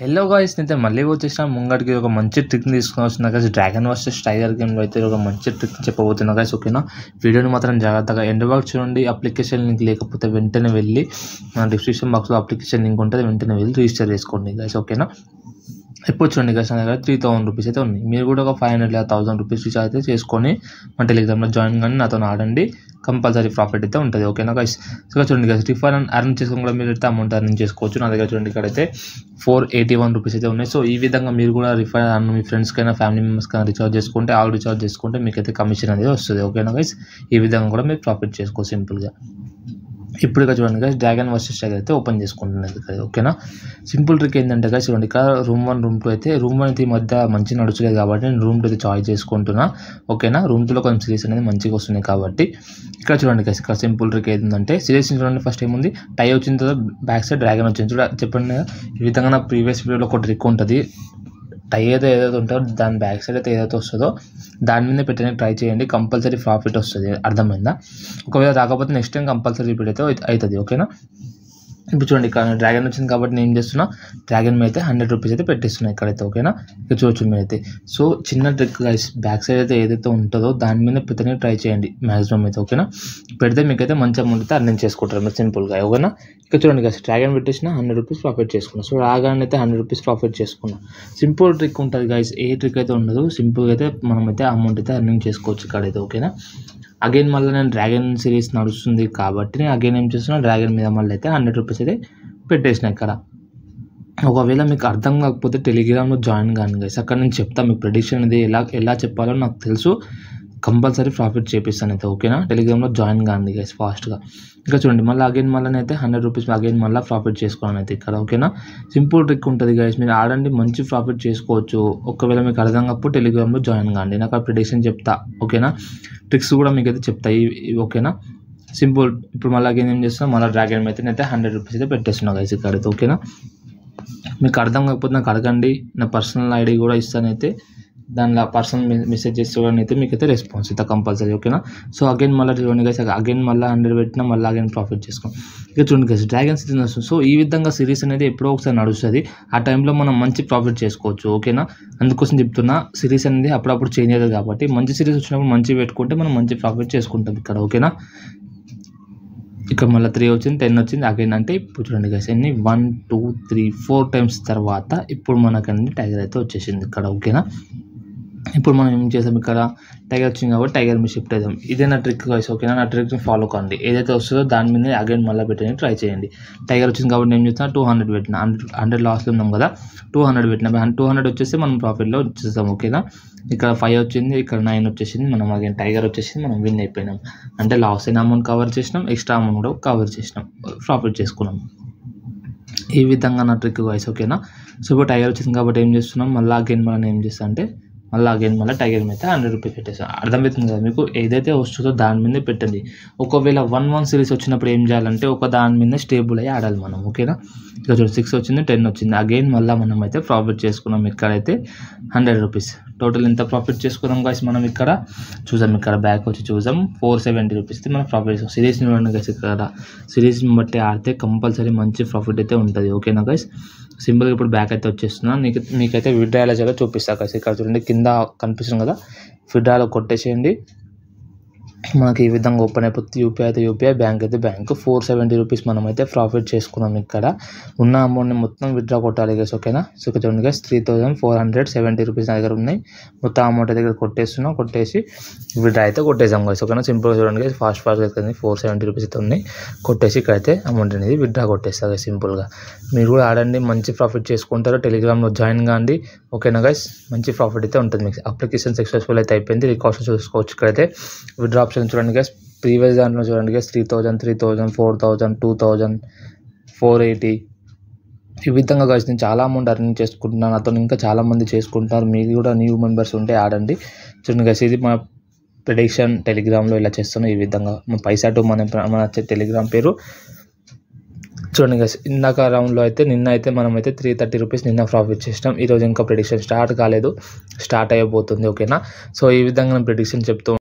hello guys నేనైతే మళ్ళీ వచ్చేసిన ముంగడికి ఒక మంచి ట్రిక్ తీసుకుని వస్తున్నా గాయస్ డ్రాగన్ వర్సెస్ టైగర్ గేమ్లో అయితే ఒక మంచి ట్రిక్ చెప్పబోతున్నా గాయస్ ఓకేనా వీడియోని మాత్రం జాగ్రత్తగా ఎండ్ వరకు చూడండి అప్లికేషన్ లింక్ లేకపోతే వెంటనే వెళ్ళి మన డిస్క్రిప్షన్ బాక్స్లో అప్లికేషన్ లింక్ ఉంటుంది వెంటనే వెళ్ళి రిజిస్టర్ చేసుకోండి గాయస్ ఓకేనా ఎప్పుడు చూడండి గాయస్ నా దగ్గర త్రీ థౌసండ్ రూపీస్ అయితే ఉన్నాయి మీరు కూడా ఒక ఫైవ్ హండ్రెడ్ లేదా థౌసండ్ రూపీస్ రీఛార్జ్ అయితే చేసుకొని మన టెలిగ్రామ్లో జాయిన్ కానీ నాతో ఆడండి కంపల్సరీ ప్రాఫిట్ అయితే ఉంటుంది ఓకేనా గైస్ సో ఇక్కడ చూడండి గైస్ రిఫర్ అండ్ అర్న్ చేసుకుని కూడా మీరు అయితే అమౌంట్ అర్న్ చేసుకోవచ్చు నా దగ్గర చూడండి ఇక్కడ అయితే ఫోర్ ఎయిటీ వన్ రూపీస్ అయితే ఉన్నాయి సో ఈ విధంగా మీరు కూడా రిఫర్ అర్న్ మీ ఫ్రెండ్స్కైనా ఫ్యామిలీ మెంబర్స్కైనా రీఛార్జ్ చేసుకుంటే ఆల్ రీఛార్జ్ చేసుకుంటే మీకు అయితే కమిషన్ అనేది వస్తుంది ఓకేనా గైస్ ఈ విధంగా కూడా మీరు ప్రాఫిట్ చేసుకోవచ్చు సింపుల్గా ఇప్పుడు ఇక్కడ చూడండి గైస్ డ్రాగన్ వర్సెస్ టైగర్ అయితే ఓపెన్ చేసుకుంటున్నది ఇక్కడ ఓకేనా సింపుల్ ట్రిక్ ఏంటంటే గైస్ చూడండి ఇక్కడ రూమ్ వన్ రూమ్ టూ అయితే రూమ్ వన్ అయితే ఈ మధ్య మంచి నడుచలేదు కాబట్టి నేను రూమ్ టూ అయితే చాయిస్ చేసుకుంటున్నా ఓకేనా రూమ్ టూలో కొంచెం సిరీస్ అనేది మంచిగా వస్తున్నాయి కాబట్టి ఇక్కడ చూడండి గైస్ ఇక్కడ సింపుల్ ట్రిక్ ఏంటంటే సిరీస్ చూడండి ఫస్ట్ ఏముంది టై వచ్చిన తర్వాత బ్యాక్ సైడ్ డ్రాగన్ వచ్చింది చూడ చెప్పండి కదా, ఈ విధంగా నా ప్రీవియస్ వీడియోలో ఒక ట్రిక్ ఉంటుంది టై అయితే ఏదైతే ఉంటుందో దాని బ్యాక్ సైడ్ అయితే ఏదైతే వస్తుందో దాని మీద పెట్టడానికి ట్రై చేయండి కంపల్సరీ ప్రాఫిట్ వస్తుంది అర్థమైందా ఒకవేళ రాకపోతే నెక్స్ట్ టైం కంపల్సరీ రిపీట్ అయితే అవుతుంది ఓకేనా ఇప్పుడు చూడండి ఇక్కడ డ్రాగన్ వచ్చింది కాబట్టి నేను ఏం చేస్తున్నా డ్రాగన్ మీద అయితే హండ్రెడ్ రూపీస్ అయితే పెట్టిస్తున్నా ఇక్కడైతే ఓకేనా ఇక్కడ చూడొచ్చు మీరైతే సో చిన్న ట్రిక్ గైస్ బ్యాక్ సైడ్ అయితే ఏదైతే ఉంటుందో దాని మీద పెట్టడానికి ట్రై చేయండి మ్యాక్సిమం అయితే ఓకేనా పెడితే మీకైతే మంచి అమౌంట్ అయితే అర్నింగ్ చేసుకుంటారు మీరు సింపుల్గా ఓకేనా ఇక్కడ చూడండి గైస్ డ్రాగన్ పెట్టేసిన హండ్రెడ్ రూపీస్ ప్రాఫిట్ చేసుకున్నా సో రాగానే అయితే హండ్రెడ్ రూపీస్ ప్రాఫిట్ చేసుకున్నా సింపుల్ ట్రిక్ ఉంటుంది గైస్ ఏ ట్రిక్ అయితే ఉండదు సింపుల్గా అయితే మనమైతే అమౌంట్ అయితే అర్నింగ్ చేసుకోవచ్చు ఇక్కడైతే ఓకేనా అగైన్ మళ్ళీ నేను డ్రాగన్ సిరీస్ నడుస్తుంది కాబట్టి నేను అగైన్ ఏం చేస్తున్నా డ్రాగన్ మీద మళ్ళీ అయితే హండ్రెడ్ రూపీస్ అయితే పెట్టేసిన ఇక్కడ ఒకవేళ మీకు అర్థం కాకపోతే టెలిగ్రామ్లో జాయిన్ కాను గైస్ అక్కడ నేను చెప్తాను మీకు ప్రెడిక్షన్ అనేది ఎలా ఎలా చెప్పాలో నాకు తెలుసు కంపల్సరీ ప్రాఫిట్ చేపిస్తాను అయితే ఓకేనా టెలిగ్రామ్లో జాయిన్ కాండి గైస్ ఫాస్ట్గా ఇంకా చూడండి మళ్ళీ అగైన్ మళ్ళీ అయితే హండ్రెడ్ రూపీస్ అగైన్ మళ్ళీ ప్రాఫిట్ చేసుకోవాలని అయితే ఇక్కడ ఓకేనా సింపుల్ ట్రిక్ ఉంటుంది గైస్ మీరు ఆడండి మంచి ప్రాఫిట్ చేసుకోవచ్చు ఒకవేళ మీకు అర్థం కాకపోతే టెలిగ్రామ్లో జాయిన్ కాండి నాకు ఆ ప్రిడిక్షన్ చెప్తా ఓకేనా ట్రిక్స్ కూడా మీకు అయితే చెప్తాయి ఇవి ఓకేనా సింపుల్ ఇప్పుడు మళ్ళీ అగైన్ ఏం చేస్తున్నా మళ్ళీ డ్రాగన్ అయితే అయితే హండ్రెడ్ రూపీస్ అయితే పెట్టేస్తున్నా గైస్ ఇక్కడైతే ఓకేనా మీకు అర్థం కాకపోతే నాకు అడగండి నా పర్సనల్ ఐడి కూడా ఇస్తానైతే దానిలో పర్సనల్ మెసేజ్ చేస్తే కూడా అయితే మీకు అయితే రెస్పాన్స్ ఇస్తా కంపల్సరీ ఓకేనా సో అగైన్ మళ్ళీ చూడండి గైస్ అగైన్ మళ్ళీ హండ్రెడ్ పెట్టినా మళ్ళీ అగైన్ ప్రాఫిట్ చేసుకో ఇక చూడండి గైస్ డ్రాగన్ సిరీస్ వస్తుంది సో ఈ విధంగా సిరీస్ అనేది ఎప్పుడో ఒకసారి నడుస్తుంది ఆ టైంలో మనం మంచి ప్రాఫిట్ చేసుకోవచ్చు ఓకేనా అందుకోసం చెప్తున్నా సిరీస్ అనేది అప్పుడప్పుడు చేంజ్ అవుతుంది కాబట్టి మంచి సిరీస్ వచ్చినప్పుడు మంచి పెట్టుకుంటే మనం మంచి ప్రాఫిట్ చేసుకుంటాం ఇక్కడ ఓకేనా ఇక్కడ మళ్ళీ త్రీ వచ్చింది టెన్ వచ్చింది అగైన్ అంటే ఇప్పుడు చూడండి గైస్ ఎన్ని one two three four times తర్వాత ఇప్పుడు మనకు అన్ని టైగర్ అయితే వచ్చేసింది ఇక్కడ ఓకేనా ఇప్పుడు మనం ఏం చేసాం ఇక్కడ టైగర్ వచ్చింది కాబట్టి టైగర్ మీద షిఫ్ట్ అవుతాం ఇదే నా ట్రిక్ గైస్ ఓకేనా నా ట్రిక్ని ఫాలో కండి ఏదైతే వస్తుందో దాని మీద అగైన్ మళ్ళీ పెట్టడానికి ట్రై చేయండి టైగర్ వచ్చింది కాబట్టి నేను చేస్తున్నా టూ హండ్రెడ్ పెట్టిన హండ్రెడ్ హండ్రెడ్ లాస్లో ఉన్నాం కదా టూ హండ్రెడ్ పెట్టిన టూ హండ్రెడ్ వచ్చేసి మనం ప్రాఫిట్లో వచ్చేస్తాం ఓకేనా ఇక్కడ ఫైవ్ వచ్చింది ఇక్కడ నైన్ వచ్చేసింది మనం అగైన్ టైగర్ వచ్చేసింది మనం విన్ అయిపోయినాం అంటే లాస్ అయిన అమౌంట్ కవర్ చేసినాం ఎక్స్ట్రా అమౌంట్ కూడా కవర్ చేసినాం ప్రాఫిట్ చేసుకున్నాం ఈ విధంగా నా ట్రిక్ వైస్ ఓకేనా సో ఇప్పుడు టైగర్ వచ్చింది కాబట్టి ఏం చేస్తున్నాం మళ్ళీ అగైన్ మనం ఏం చేస్తాం అంటే మళ్ళీ అగైన్ మళ్ళీ టైగర్ మీద హండ్రెడ్ రూపీస్ పెట్టేస్తాం అర్థమవుతుంది కదా మీకు ఏదైతే వస్తుందో దాని మీదే పెట్టండి ఒకవేళ వన్ వన్ సిరీస్ వచ్చినప్పుడు ఏం చేయాలంటే ఒక దాని మీద స్టేబుల్ అయ్యి ఆడాలి మనం ఓకేనా ఇక చూడండి సిక్స్ వచ్చింది టెన్ వచ్చింది అగైన్ మళ్ళీ మనం అయితే ప్రాఫిట్ చేసుకున్నాం ఇక్కడైతే హండ్రెడ్ రూపీస్ టోటల్ ఎంత ప్రాఫిట్ చేసుకున్నాం గాయస్ మనం ఇక్కడ చూసాం ఇక్కడ బ్యాక్ వచ్చి చూసాం ఫోర్ సెవెంటీ రూపీస్ మనం ప్రాఫిట్ చేసాం సిరీస్ చూడండి గైస్ ఇక్కడ సిరీస్ని బట్టి ఆడితే కంపల్సరీ మంచి ప్రాఫిట్ అయితే ఉంటుంది ఓకేనా గైస్ సింపుల్గా ఇప్పుడు బ్యాక్ అయితే వచ్చేస్తున్నా నీకు మీకైతే విడ్రా ఎలా చేయాలో చూపిస్తా గైస్ ఇక్కడ చూడండి కింద కనిపిస్తుంది కదా విడ్రాలో కొట్టేసేయండి మనకి ఈ విధంగా ఓపెన్ అయిపోతుంది యూపీఐ అయితే యూపీఐ బ్యాంక్ అయితే బ్యాంక్ ఫోర్ సెవెంటీ రూపీస్ మనం అయితే ప్రాఫిట్ చేసుకున్నాం ఇక్కడ ఉన్న అమౌంట్ని మొత్తం విత్డ్రా కొట్టాలి గైస్ ఓకేనా సో ఇక్కడ చూడండి guys three thousand four hundred seventy rupees నా దగ్గర ఉన్నాయి మొత్తం అమౌంట్ దగ్గర కొట్టేస్తున్నాం కొట్టేసి విత్డ్రా అయితే కొట్టేసాం గైస్ ఓకేనా సింపుల్గా చూడండి గైస్ ఫాస్ట్ ఫాస్ట్గా అయితే ఫోర్ సెవెంటీ రూపీస్ అయితే ఉన్నాయి కొట్టేసి ఇక్కడైతే అమౌంట్ అనేది విత్డ్రా కొట్టేస్తా గైస్ సింపుల్గా మీరు కూడా ఆడండి మంచి ప్రాఫిట్ చేసుకుంటారు టెలిగ్రామ్లో జాయిన్ కాండి ఓకేనా గైస్ మంచి ప్రాఫిట్ అయితే ఉంటుంది మీకు అప్లికేషన్ సక్సెస్ఫుల్ అయితే అయిపోయింది రికార్డ్స్ చూసుకోవచ్చు ఇక్కడైతే విత్డ్రా ఆప్షన్ చూడండి గైస్ ప్రీవియస్ దాంట్లో చూడండి guys three thousand three thousand four thousand two thousand four eighty ఈ విధంగా కలిసి నేను చాలా అమౌంట్ అర్నింగ్ చేసుకుంటున్నాను నాతో ఇంకా చాలా మంది చేసుకుంటున్నారు మీకు కూడా న్యూ మెంబర్స్ ఉంటే ఆడండి చూడండి గైస్ ఇది మా ప్రెడిక్షన్ టెలిగ్రామ్లో ఇలా చేస్తున్నాం ఈ విధంగా మన పైసా టు మన మన టెలిగ్రామ్ పేరు చూడండి గైస్ ఇందాక రౌండ్లో అయితే నిన్న అయితే మనం అయితే త్రీ థర్టీ రూపీస్ నిన్న ప్రాఫిట్ చేసినాం ఈరోజు ఇంకా ప్రిడిక్షన్ స్టార్ట్ కాలేదు స్టార్ట్ అయిపోతుంది ఓకేనా సో ఈ విధంగా నేను ప్రిడిక్షన్ చెప్తూ